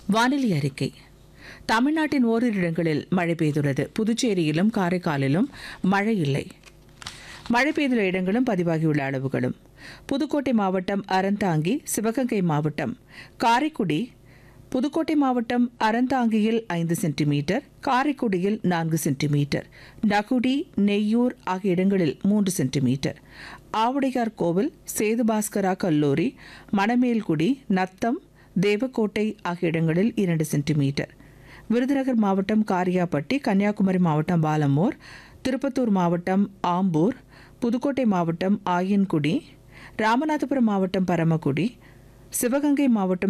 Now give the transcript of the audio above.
வானிலை அறிக்கை தமிழ்நாட்டின் ஓரிரு இடங்களில் மழை பெய்துள்ளது புதுச்சேரியிலும் காரைக்காலிலும் மழை இல்லை மழை பெய்துள்ள இடங்களும் பதிவாகியுள்ள அளவுகளும் புதுக்கோட்டை மாவட்டம் அறந்தாங்கி சிவகங்கை மாவட்டம் காரைக்குடி புதுக்கோட்டை மாவட்டம் அறந்தாங்கியில் ஐந்து சென்டிமீட்டர் காரைக்குடியில் நான்கு சென்டிமீட்டர் நகுடி நெய்யூர் ஆகிய இடங்களில் மூன்று சென்டிமீட்டர் ஆவுடையார் கோவில் சேதுபாஸ்கரா கல்லூரி மணமேல்குடி நத்தம் தேவக்கோட்டை ஆகிய இடங்களில் இரண்டு சென்டிமீட்டர் விருதுநகர் மாவட்டம் காரியாபட்டி கன்னியாகுமரி மாவட்டம் பாலமூர் திருப்பத்தூர் மாவட்டம் ஆம்பூர் புதுக்கோட்டை மாவட்டம் ஆயன்குடி ராமநாதபுரம் மாவட்டம் பரமக்குடி சிவகங்கை மாவட்டம்